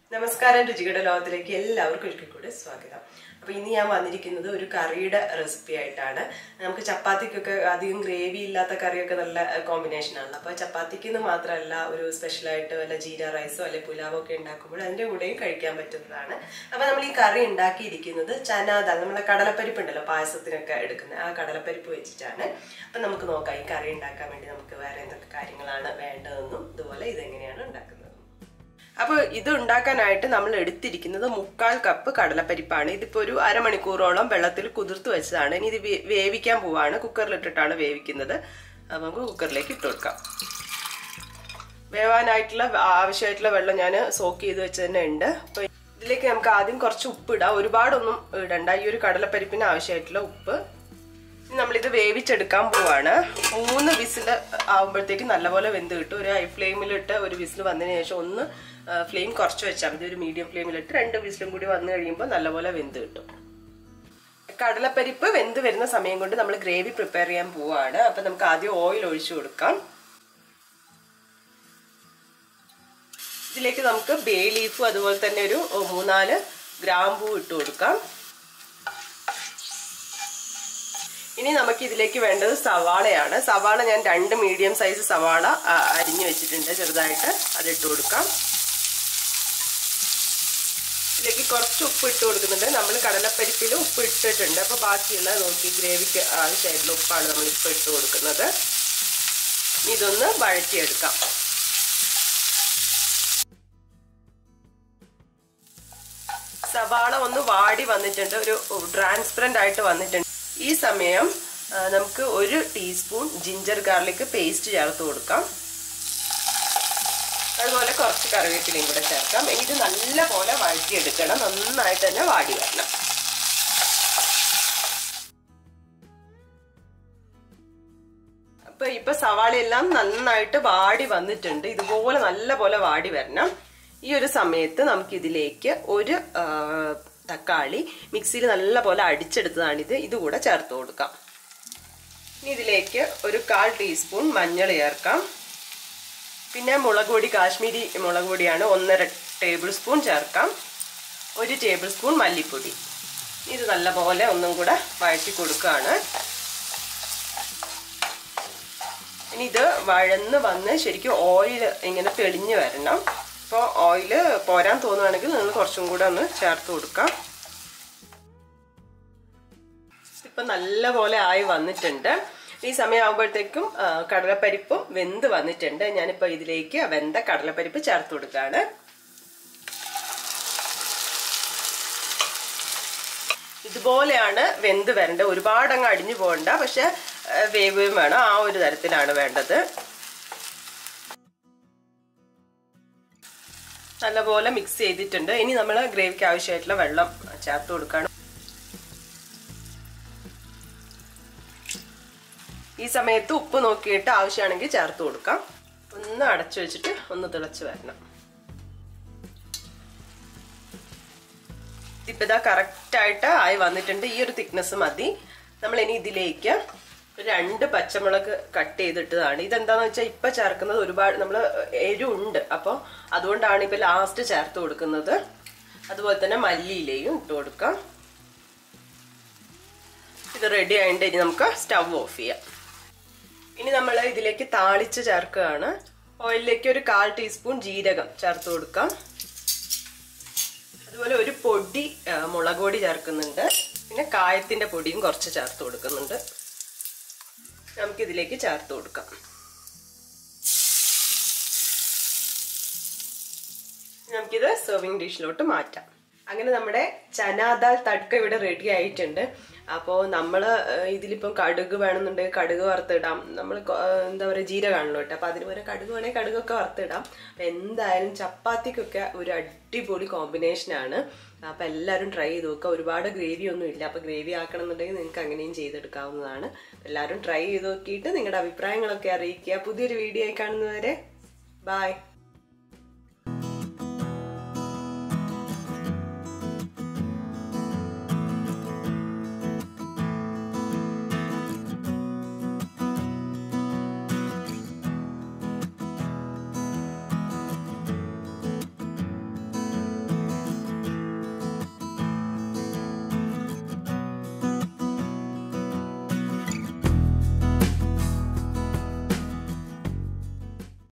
നമസ്കാരം രുചിയുടെ ലോകത്തിലേക്ക് എല്ലാവർക്കും ഒരിക്കൽ കൂടെ സ്വാഗതം അപ്പൊ ഇന്ന് ഞാൻ വന്നിരിക്കുന്നത് ഒരു കറിയുടെ റെസിപ്പി ആയിട്ടാണ് നമുക്ക് ചപ്പാത്തിക്കൊക്കെ അധികം ഗ്രേവി ഇല്ലാത്ത കറിയൊക്കെ നല്ല കോമ്പിനേഷൻ ആണ് അപ്പൊ ചപ്പാത്തിക്ക് എന്ന് മാത്രമല്ല ഒരു സ്പെഷ്യൽ ആയിട്ട് വല്ല ജീര റൈസോ അല്ലെ പുലാവോ ഒക്കെ ഉണ്ടാക്കുമ്പോൾ അതിന്റെ കൂടെയും കഴിക്കാൻ പറ്റുന്നതാണ് അപ്പൊ നമ്മൾ ഈ കറി ഉണ്ടാക്കിയിരിക്കുന്നത് ചനാദാൽ നമ്മളെ കടലപ്പരിപ്പ് ഉണ്ടല്ലോ പായസത്തിനൊക്കെ എടുക്കുന്ന ആ കടലപ്പരിപ്പ് വെച്ചിട്ടാണ് അപ്പൊ നമുക്ക് നോക്കാം ഈ കറി ഉണ്ടാക്കാൻ വേണ്ടി നമുക്ക് വേറെ എന്തൊക്കെ കാര്യങ്ങളാണ് വേണ്ടതെന്നും ഇതുപോലെ ഇതെങ്ങനെയാണ് ഉണ്ടാക്കുന്നത് അപ്പോൾ ഇത് ഉണ്ടാക്കാനായിട്ട് നമ്മൾ എടുത്തിരിക്കുന്നത് മുക്കാൽ കപ്പ് കടലപ്പരിപ്പാണ് ഇതിപ്പോൾ ഒരു അരമണിക്കൂറോളം വെള്ളത്തിൽ കുതിർത്ത് വെച്ചതാണ് ഇനി ഇത് വേ- വേവിക്കാൻ പോവാണ് കുക്കറിലിട്ടിട്ടാണ് വേവിക്കുന്നത് അപ്പോൾ നമുക്ക് കുക്കറിലേക്ക് ഇട്ട് കൊടുക്കാം വേവാനായിട്ടുള്ള ആവശ്യമായിട്ടുള്ള വെള്ളം ഞാൻ സോക്ക് ചെയ്ത് വെച്ച് തന്നെ ഉണ്ട് അപ്പോൾ ഇതിലേക്ക് നമുക്ക് ആദ്യം കുറച്ച് ഉപ്പ് ഇടാം ഒരുപാടൊന്നും ഇടണ്ട ഈ ഒരു കടലപ്പരിപ്പിന് ആവശ്യമായിട്ടുള്ള ഉപ്പ് ഇനി നമ്മളിത് വേവിച്ചെടുക്കാൻ പോവാണ് മൂന്ന് വിസിൽ ആകുമ്പോഴത്തേക്ക് നല്ലപോലെ വെന്ത് കിട്ടും ഒരു ഹൈ ഫ്ലെയിമിലിട്ട് ഒരു വിസിൽ വന്നതിന് ശേഷം ഒന്ന് ഫ്ലെയിം കുറച്ച് വെച്ചാൽ മതി ഒരു മീഡിയം ഫ്ലെയിമിലിട്ട് രണ്ട് വിസിലും കൂടി വന്നു കഴിയുമ്പോൾ നല്ലപോലെ വെന്ത് കിട്ടും കടലപ്പരിപ്പ് വെന്ത് വരുന്ന സമയം കൊണ്ട് നമ്മൾ ഗ്രേവി പ്രിപ്പയർ ചെയ്യാൻ പോവാണ് അപ്പം നമുക്ക് ആദ്യം ഓയിൽ ഒഴിച്ചു കൊടുക്കാം ഇതിലേക്ക് നമുക്ക് ബേ ലീഫും അതുപോലെ തന്നെ ഒരു മൂന്നാല് ഗ്രാമ്പൂ ഇട്ട് കൊടുക്കാം ഇനി നമുക്ക് ഇതിലേക്ക് വേണ്ടത് സവാളയാണ് സവാള ഞാൻ രണ്ട് മീഡിയം സൈസ് സവാള ആ, അരിഞ്ഞു വെച്ചിട്ടുണ്ട് ചെറുതായിട്ട് അത് ഇട്ട് കൊടുക്കാം ഇതിലേക്ക് കുറച്ച് ഉപ്പ് ഇട്ട് കൊടുക്കുന്നുണ്ട് നമ്മൾ കടലപ്പരിപ്പിൽ ഉപ്പ് ഇട്ടിട്ടുണ്ട് അപ്പോൾ ബാക്കിയുള്ള നോക്കി ഗ്രേവിക്ക് ആവശ്യമായിട്ടുള്ള ഉപ്പാണ് നമ്മൾ ഇപ്പോൾ ഇട്ട് കൊടുക്കുന്നത് ഇനി ഇതൊന്ന് വഴറ്റിയെടുക്കാം സവാള ഒന്ന് വാടി വന്നിട്ടുണ്ട് ഒരു ട്രാൻസ്പെറൻ്റ് ആയിട്ട് വന്നിട്ടുണ്ട് ഈ സമയം ആ, നമുക്ക് ഒരു ടീസ്പൂൺ ജിഞ്ചർ ഗാർലിക് പേസ്റ്റ് ചേർത്ത് കൊടുക്കാം അതുപോലെ കുറച്ച് കറിവേപ്പിലയും കൂടെ ചേർക്കാം ഇത് നല്ല പോലെ വഴറ്റിയെടുക്കണം നന്നായിട്ട് തന്നെ വാടി വരണം അപ്പൊ ഇപ്പൊ സവാളയെല്ലാം നന്നായിട്ട് വാടി വന്നിട്ടുണ്ട് ഇതുപോലെ നല്ല പോലെ വാടി വരണം ഈ ഒരു സമയത്ത് നമുക്ക് ഇതിലേക്ക് ഒരു ആ, തക്കാളി മിക്സിയിൽ നല്ല പോലെ അടിച്ചെടുത്തതാണിത് ഇതുകൂടെ ചേർത്ത് കൊടുക്കാം ഇനി ഇതിലേക്ക് ഒരു കാൽ ടീസ്പൂൺ മഞ്ഞൾ ചേർക്കാം പിന്നെ മുളക് പൊടി കാശ്മീരി മുളക് പൊടിയാണ് ഒന്നര ടേബിൾ സ്പൂൺ ചേർക്കാം ഒരു ടേബിൾ സ്പൂൺ മല്ലിപ്പൊടി ഇത് നല്ലപോലെ ഒന്നും കൂടെ വഴറ്റി കൊടുക്കുകയാണ് ഇനി ഇത് വഴന്ന് വന്ന് ശരിക്കും ഓയിൽ ഇങ്ങനെ തെളിഞ്ഞ് വരണം അപ്പോൾ ഓയിൽ പോരാൻ തോന്നുകയാണെങ്കിൽ നിങ്ങൾ കുറച്ചും കൂടെ ഒന്ന് ചേർത്ത് കൊടുക്കാം ഇപ്പം നല്ല പോലെ ആയി വന്നിട്ടുണ്ട് ഈ സമയം ആകുമ്പോഴത്തേക്കും ആ, കടലപ്പരിപ്പും വെന്ത് വന്നിട്ടുണ്ട് ഞാനിപ്പോൾ ഇതിലേക്ക് വെന്ത കടലപ്പരിപ്പ് ചേർത്ത് കൊടുക്കുകയാണ് ഇതുപോലെയാണ് വെന്ത് വരേണ്ടത് ഒരുപാട് അങ്ങ് അടിഞ്ഞു പോകണ്ട പക്ഷെ ആ, വേവുകയും വേണം ആ ഒരു തരത്തിലാണ് വേണ്ടത് നല്ലപോലെ മിക്സ് ചെയ്തിട്ടുണ്ട് ഇനി നമ്മൾ ഗ്രേവിക്ക് ആവശ്യമായിട്ടുള്ള വെള്ളം ചേർത്ത് കൊടുക്കുകയാണ് ഈ സമയത്ത് ഉപ്പ് നോക്കിയിട്ട് ആവശ്യമാണെങ്കിൽ ചേർത്ത് കൊടുക്കാം ഒന്ന് അടച്ചു വെച്ചിട്ട് ഒന്ന് തിളച്ച് വരണം ഇപ്പം ഇതാ കറക്റ്റായിട്ട് ആയി വന്നിട്ടുണ്ട് ഈ ഒരു തിക്നെസ് മതി നമ്മൾ ഇനി ഇതിലേക്ക് ഒരു രണ്ട് പച്ചമുളക് കട്ട് ചെയ്തിട്ടതാണ് ഇതെന്താന്ന് വെച്ചാൽ ഇപ്പൊ ചേർക്കുന്നത് ഒരുപാട് നമ്മൾ എരിവുണ്ട് അപ്പോൾ അതുകൊണ്ടാണ് ഇപ്പൊ ലാസ്റ്റ് ചേർത്ത് കൊടുക്കുന്നത് അതുപോലെ തന്നെ മല്ലിയിലയും ഇട്ട് കൊടുക്കാം ഇത് റെഡി ആയിട്ട് ഇനി നമുക്ക് സ്റ്റവ് ഓഫ് ചെയ്യാം ഇനി നമ്മൾ ഇതിലേക്ക് താളിച്ച് ചേർക്കുകയാണ് ഓയിലിലേക്ക് ഒരു കാൽ ടീസ്പൂൺ ജീരകം ചേർത്ത് കൊടുക്കാം അതുപോലെ ഒരു പൊടി ആ, മുളക് പൊടി ചേർക്കുന്നുണ്ട് പിന്നെ കായത്തിന്റെ പൊടിയും കുറച്ച് ചേർത്ത് കൊടുക്കുന്നുണ്ട് നമുക്കിതിലേക്ക് ചേർത്ത് കൊടുക്കാം നമുക്കിത് സെർവിങ് ഡിഷിലോട്ട് മാറ്റാം അങ്ങനെ നമ്മുടെ ചനാദാൽ തടുക്ക ഇവിടെ റെഡി ആയിട്ടുണ്ട് അപ്പോൾ നമ്മൾ ഇതിലിപ്പം കടുക് വേണമെന്നുണ്ടെങ്കിൽ കടുക് വറുത്തിടാം നമ്മൾ എന്താ പറയുക ജീരകമാണല്ലോ കേട്ടോ അപ്പോൾ അതിന് പോലെ കടുക് വേണമെങ്കിൽ കടുകൊക്കെ വറുത്തിടാം അപ്പം എന്തായാലും ചപ്പാത്തിക്കൊക്കെ ഒരു അടിപൊളി കോമ്പിനേഷനാണ് അപ്പം എല്ലാവരും ട്രൈ ചെയ്ത് നോക്കുക ഒരുപാട് ഗ്രേവി ഒന്നും ഇല്ല അപ്പോൾ ഗ്രേവി ആക്കണമെന്നുണ്ടെങ്കിൽ നിങ്ങൾക്ക് അങ്ങനെയും ചെയ്തെടുക്കാവുന്നതാണ് എല്ലാവരും ട്രൈ ചെയ്ത് നോക്കിയിട്ട് നിങ്ങളുടെ അഭിപ്രായങ്ങളൊക്കെ അറിയിക്കുക പുതിയൊരു വീഡിയോ ആയി കാണുന്നവരെ ബായ്